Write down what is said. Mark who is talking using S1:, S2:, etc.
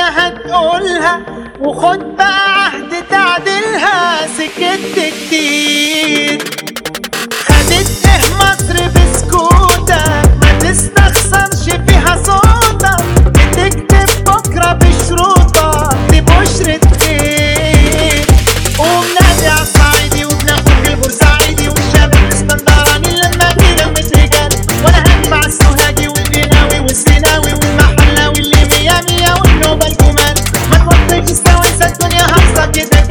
S1: هتقولها وخد بقى عهد تعديلها سكت كتير خدت ايه مصر بسكوتك ما تستخسرش فيها صوتك بتكتب بكره بشروطك دي بشرة خير قوم نادي على الصعيدي وبناخد البورسعيدي والشاب الاسكندراني لما جينا مترجال وانا هجمع السوهاجي والقناوي والسيناوي والمحلاوي اللي مية مية والنوبة الجمال ما توطيش السويسة الدنيا هاصة كده